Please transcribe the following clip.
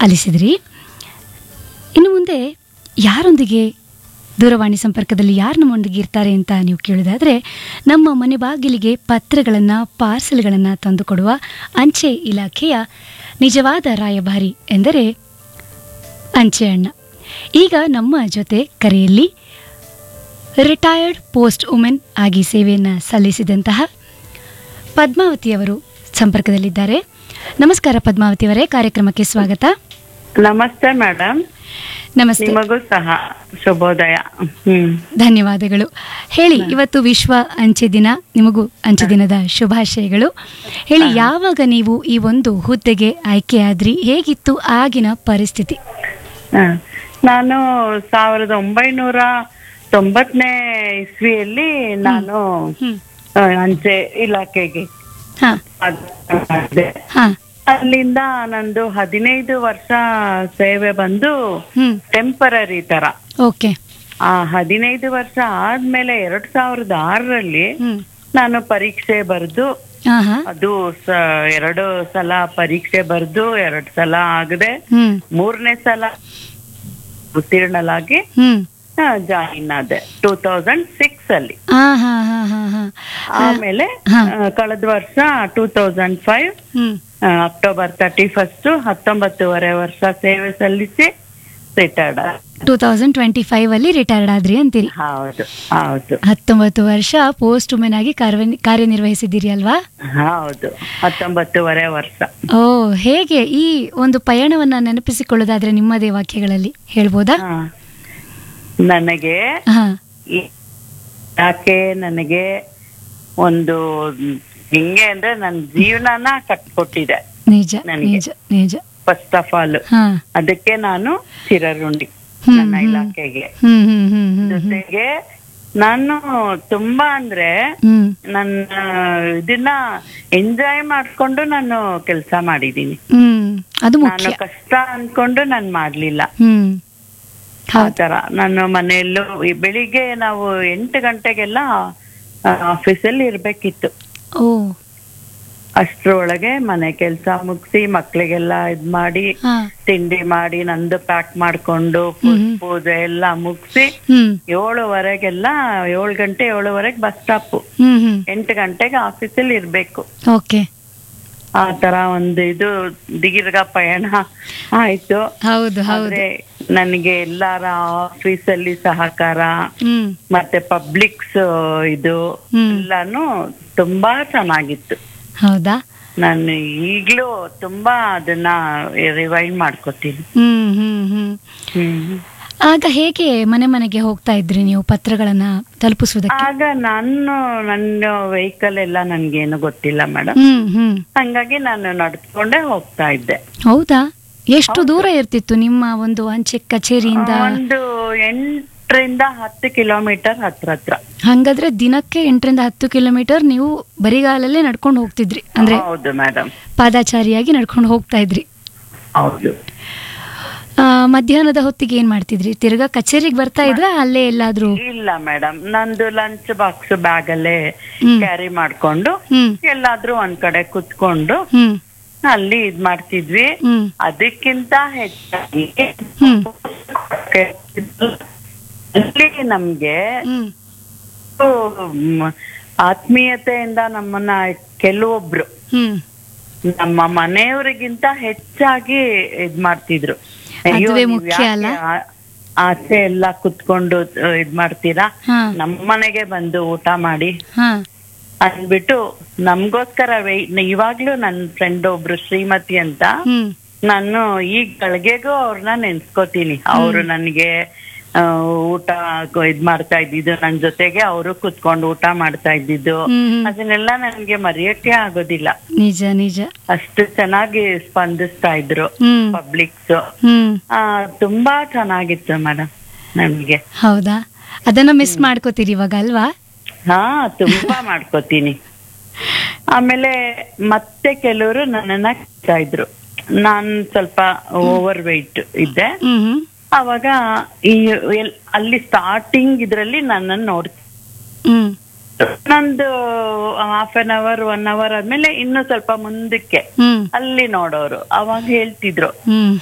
ಆಲಿಸಿದ್ರಿ ಇನ್ನು ಮುಂದೆ ಯಾರೊಂದಿಗೆ ದೂರವಾಣಿ ಸಂಪರ್ಕದಲ್ಲಿ ಯಾರು ನಮ್ಮೊಂದಿಗೆ ಇರ್ತಾರೆ ಅಂತ ನೀವು ಕೇಳಿದಾದರೆ ನಮ್ಮ ಮನೆ ಬಾಗಿಲಿಗೆ ಪತ್ರಗಳನ್ನು ಪಾರ್ಸಲ್ಗಳನ್ನು ತಂದುಕೊಡುವ ಅಂಚೆ ಇಲಾಖೆಯ ನಿಜವಾದ ರಾಯಭಾರಿ ಎಂದರೆ ಅಂಚೆ ಅಣ್ಣ ಈಗ ನಮ್ಮ ಜೊತೆ ಕರೆಯಲ್ಲಿ ರಿಟೈರ್ಡ್ ಪೋಸ್ಟ್ ವುಮೆನ್ ಆಗಿ ಸೇವೆಯನ್ನು ಸಲ್ಲಿಸಿದಂತಹ ಪದ್ಮಾವತಿಯವರು ಸಂಪರ್ಕದಲ್ಲಿದ್ದಾರೆ ನಮಸ್ಕಾರ ಪದ್ಮಾವತಿಯವರೇ ಕಾರ್ಯಕ್ರಮಕ್ಕೆ ಸ್ವಾಗತ ನಮಸ್ತೆ ಮೇಡಮ್ ನಮಸ್ತೆ ನಿಮಗೂ ಸಹ ಶುಭೋದಯ ಹ್ಮ್ ಧನ್ಯವಾದಗಳು ಹೇಳಿ ಇವತ್ತು ವಿಶ್ವ ಅಂಚೆ ದಿನ ನಿಮಗೂ ಅಂಚೆ ದಿನದ ಶುಭಾಶಯಗಳು ಹೇಳಿ ಯಾವಾಗ ನೀವು ಈ ಒಂದು ಹುದ್ದೆಗೆ ಆಯ್ಕೆಯಾದ್ರಿ ಹೇಗಿತ್ತು ಆಗಿನ ಪರಿಸ್ಥಿತಿ ಹ. ನಾನು ಸಾವಿರದ ಒಂಬೈನೂರ ತೊಂಬತ್ತನೇ ಇಸ್ವಿಯಲ್ಲಿ ನಾನು ಹ್ಮ್ ಆ, ಅಂಚೆ ಇಲಾಖೆಗೆ ಹಾ ಮಾಡಿದೆ ಹಾ ಅಲ್ಲಿಂದ ನಂದು ಹದಿನೈದು ವರ್ಷ ಸೇವೆ ಬಂದು ಹ್ಮ್ ಟೆಂಪರರಿ ತರ ಓಕೆ ಆ ಹದಿನೈದು ವರ್ಷ ಆದ್ಮೇಲೆ ಎರಡ್ ಸಾವಿರದ ಆರರಲ್ಲಿ ಹ್ಮ್ ನಾನು ಪರೀಕ್ಷೆ ಬರೆದು ಹಾ ಹಾ ಅದು ಸ- ಎರಡು ಸಲ ಪರೀಕ್ಷೆ ಬರೆದು ಎರಡ್ ಸಲ ಆಗದೆ ಹ್ಮ್ ಮೂರನೇ ಸಲ ಉತ್ತೀರ್ಣಲಾಗಿ ಹ್ಮ್ ಜಾಯಿನ್ ಆದೆ ಟೂ ತೌಸಂಡ್ ಸಿಕ್ಸ್ ಅಲ್ಲಿ ಹಾ ಹಾ ಹಾ ಹಾ ಹಾ ಆಮೇಲೆ ಹಾ. ಆ, ಕಳೆದ ವರ್ಷ ಟೂ ತೌಸಂಡ್ ಫೈವ್ ಹ್ಮ್ ಅಕ್ಟೋಬರ್ ತರ್ಟಿ ಫಸ್ಟ್ ಹತ್ತೊಂಬತ್ತುವರೆ ವರ್ಷ ಸೇವೆ ಸಲ್ಲಿಸಿ retired two thousand twenty five ಅಲ್ಲಿ ರಿಟೈರ್ಡ್ ಆದ್ರಿ ಅಂತೀರಿ ಹೌದು ಹೌದು ಹತ್ತೊಂಬತ್ತು ವರ್ಷ ಪೋಸ್ಟ್ ವುಮೆನ್ ಆಗಿ ಕಾರ್ಯ ಕಾರ್ಯನಿರ್ವಹಿಸಿದ್ದೀರಿ ಅಲ್ವಾ ಹೌದು ಹತ್ತೊಂಬತ್ತುವರೆ ವರ್ಷ ಓ ಹೇಗೆ ಈ ಒಂದು ಪಯಣವನ್ನ ನೆನಪಿಸಿಕೊಳ್ಳೋದಾದ್ರೆ ನಿಮ್ಮದೇ ವಾಕ್ಯಗಳಲ್ಲಿ ಹೇಳ್ಬೋದಾ ಹಾ. ನನಗೆ ಹಾ ಈ- ಯಾಕೆ ನನಗೆ ಒಂದು ಹಿಂಗೆ ಅಂದ್ರೆ ನನ್ನ ಜೀವನನ ಕಟ್ಕೊಟ್ಟಿದೆ ನಿಜ ನನಗೆ. ನಿಜ ನಿಜ ಫಸ್ಟ್ ಆಫ್ ಆಲ್ ಹಾ ಅದಕ್ಕೆ ನಾನು ಚಿರಋಣಿ ಹ್ಮ್, ನನ್ನ ಹ್ಮ್. ಇಲಾಖೆಗೆ ಹ್ಮ್ ಹ್ಮ್ ಹ್ಮ್ ಹ್ಮ್ ಹ್ಮ್ ಜೊತೆಗೆ ನಾನು ತುಂಬಾ ಅಂದ್ರೆ ಹ್ಮ್ ನನ್ನ ಇದನ್ನ ಎಂಜಾಯ್ ಮಾಡ್ಕೊಂಡು ನಾನು ಕೆಲಸ ಮಾಡಿದೀನಿ ಹ್ಮ್ ಅದು ನಾನು ಮುಖ್ಯ ಕಷ್ಟ ಅನ್ಕೊಂಡು ನಾನು ಮಾಡ್ಲಿಲ್ಲ ಹ್ಮ್ ಆ ತರ ನಾನು ಮನೆಯಲ್ಲೂ ಈ ಬೆಳಿಗ್ಗೆ ನಾವು ಎಂಟು ಗಂಟೆಗೆಲ್ಲ ಆಫೀಸಲ್ಲಿ ಇರ್ಬೇಕಿತ್ತು ಓ ಅಷ್ಟ್ರೊಳಗೆ ಮನೆ ಕೆಲಸ ಮುಗಿಸಿ ಮಕ್ಳಿಗೆಲ್ಲ ಇದ್ ಮಾಡಿ ಹಾ ತಿಂಡಿ ಮಾಡಿ ನಂದು ಪ್ಯಾಕ್ ಮಾಡ್ಕೊಂಡು ಹ್ಮ್. ಪೂಜೆ ಎಲ್ಲ ಮುಗಿಸಿ ಹ್ಮ್ ಏಳುವರೆಗೆಲ್ಲ ಏಳು ಗಂಟೆ ಏಳುವರೆಗೆ ಬಸ್ ಸ್ಟಾಪ್ ಹ್ಮ್ ಹ್ಮ್ ಎಂಟು ಗಂಟೆಗೆ ಆಫೀಸಲ್ಲಿ ಇರ್ಬೇಕು ಓಕೆ ಆ ತರ ಒಂದು ಇದು ದೀರ್ಘ ಪಯಣ ಆಯ್ತು ಹೌದು ಹೌದು ಆದ್ರೆ ನನಗೆ ಎಲ್ಲಾರ ಆಫೀಸಲ್ಲಿ ಸಹಕಾರ ಹ್ಮ್ ಮತ್ತೆ ಪಬ್ಲಿಕ್ಸ್ ಇದು ಹ್ಮ್. ಎಲ್ಲಾನು ತುಂಬಾ ಚೆನ್ನಾಗಿತ್ತು ಹೌದಾ ನಾನು ಈಗ್ಲೂ ತುಂಬಾ ಅದನ್ನ ರಿವೈಂಡ್ ಮಾಡ್ಕೋತೀನಿ ಹ್ಮ್ ಹ್ಮ್ ಹ್ಮ್ ಹ್ಮ್. ಆಗ ಹೇಗೆ ಮನೆ ಮನೆಗೆ ಹೋಗ್ತಾ ಇದ್ರಿ ನೀವು ಪತ್ರಗಳನ್ನ ತಲುಪಿಸುವುದಕ್ಕೆ ಆಗ ನಾನು ನನ್ನ ವೆಹಿಕಲ್ ಎಲ್ಲ ನನ್ಗೇನು ಗೊತ್ತಿಲ್ಲ ಮೇಡಮ್ ಹ್ಮ್ ಹ್ಮ್ ಹಂಗಾಗಿ ನಾನು ನಡ್ಕೊಂಡೇ ಹೋಗ್ತಾ ಇದ್ದೆ ಹೌದಾ ಎಷ್ಟು ದೂರ ಇರ್ತಿತ್ತು ನಿಮ್ಮ ಒಂದು ಅಂಚೆ ಕಚೇರಿಯಿಂದ ಒಂದು ಎಂಟರಿಂದ ಹತ್ತು ಕಿಲೋಮೀಟರ್ ಹತ್ರ ಹತ್ರ ಹಂಗಾದ್ರೆ ದಿನಕ್ಕೆ ಎಂಟರಿಂದ ಹತ್ತು ಕಿಲೋಮೀಟರ್ ನೀವು ಬರಿಗಾಲಲ್ಲೇ ನಡ್ಕೊಂಡು ಹೋಗ್ತಿದ್ರಿ ಅಂದ್ರೆ ಹೌದು ಮೇಡಮ್ ಪಾದಾಚಾರಿಯಾಗಿ ನಡ್ಕೊಂಡು ಹೋಗ್ತಾ ಇದ್ರಿ ಹೌದು ಆ, ಮಧ್ಯಾಹ್ನದ ಹೊತ್ತಿಗೆ ಏನ್ ಮಾಡ್ತಿದ್ರಿ ತಿರ್ಗಾ ಕಚೇರಿಗೆ ಬರ್ತಾ ಇದ್ರ ಅಲ್ಲೇ ಎಲ್ಲಾದ್ರೂ ಇಲ್ಲ ಮೇಡಮ್ ನಂದು ಲಂಚ್ ಬಾಕ್ಸ್ ಬ್ಯಾಗ್ ಅಲ್ಲೇ ಹ್ಮ್. ಕ್ಯಾರಿ ಮಾಡ್ಕೊಂಡು ಹ್ಮ್ ಎಲ್ಲಾದ್ರೂ ಒಂದ್ ಕಡೆ ಕುತ್ಕೊಂಡು ಹ್ಮ್ ಅಲ್ಲಿ ಇದ್ ಮಾಡ್ತಿದ್ವಿ ಹ್ಮ್ ಅದಕ್ಕಿಂತ ಹೆಚ್ಚಾಗಿ ಹ್ಮ್ ಅಲ್ಲಿ ನಮ್ಗೆ ಹ್ಮ್ ಮ್, ಆತ್ಮೀಯತೆಯಿಂದ ನಮ್ಮನ್ನ ಕೆಲವೊಬ್ರು ಹ್ಮ್ ನಮ್ಮ ಮನೆಯವರಿಗಿಂತ ಹೆಚ್ಚಾಗಿ ಇದ್ ಮಾಡ್ತಿದ್ರು ಅಯ್ಯೋ, ಅದುವೇ ನೀವ್ ಮುಖ್ಯ ಯಾಕೆ ಅಲ್ಲ? ಆ- ಆಚೆ ಎಲ್ಲ ಕುತ್ಕೊಂಡು ಅ, ಇದ್ ಮಾಡ್ತೀರಾ ಹಾ ನಮ್ಮ ಮನೆಗೆ ಬಂದು ಊಟ ಮಾಡಿ ಹಾ ಅಂದ್ಬಿಟ್ಟು ನಮ್ಗೋಸ್ಕರ ವೈ ಇವಾಗ್ಲೂ ನನ್ನ ಫ್ರೆಂಡ್ ಒಬ್ರು ಶ್ರೀಮತಿ ಅಂತ ಹ್ಮ್ ನಾನು ಈ ಗಳಿಗೆಗೂ ಅವ್ರನ್ನ ನೆನ್ಸ್ಕೋತೀನಿ ಅವರು ನನಗೆ ಊಟ ಕ- ಇದ್ ಮಾಡ್ತಾ ಇದ್ದಿದ್ದು ನನ್ ಜೊತೆಗೆ ಅವರು ಕುತ್ಕೊಂಡು ಊಟ ಮಾಡ್ತಾ ಇದ್ದಿದ್ದು ಹ್ಮ್ ಹ್ಮ್. ಅದನ್ನೆಲ್ಲ ನನ್ಗೆ ಮರೆಯಕ್ಕೆ ಆಗೋದಿಲ್ಲ ನಿಜ ನಿಜ ಅಷ್ಟು ಚೆನ್ನಾಗಿ ಸ್ಪಂದಿಸ್ತಾ ಇದ್ರು ಹ್ಮ್ ಪಬ್ಲಿಕ್ಸ್ ಹ್ಮ್ ತುಂಬಾ ಚೆನ್ನಾಗಿತ್ತು ಮೇಡಮ್ ನಮ್ಗೆ ಹೌದಾ ಅದನ್ನ ಮಿಸ್ ಮಾಡ್ಕೋತೀರಿ ಇವಾಗ ಅಲ್ವಾ ಹಾ ತುಂಬಾ ಮಾಡ್ಕೋತೀನಿ ಆಮೇಲೆ ಮತ್ತೆ ಕೆಲವರು ನನ್ನನ್ನ ಕೇಳ್ತಾ ಇದ್ರು ನಾನ್ ಸ್ವಲ್ಪ ಓವರ್ ವೆಯ್ಟ್ ಇದ್ದೆ ಹ್ಮ್ ಹ್ಮ್ ಅವಾಗ ಈ ಎಲ್- ಅಲ್ಲಿ ಸ್ಟಾರ್ಟಿಂಗ್ ಇದ್ರಲ್ಲಿ ನನ್ನನ್ನು ನೋಡ್ ಹ್ಮ್ ನಂದು half an hour one hour ಆದ್ಮೇಲೆ ಇನ್ನು ಸ್ವಲ್ಪ ಮುಂದಕ್ಕೆ ಹ್ಮ್ ಅಲ್ಲಿ ನೋಡೋರು ಅವಾಗ ಹೇಳ್ತಿದ್ರು ಹ್ಮ್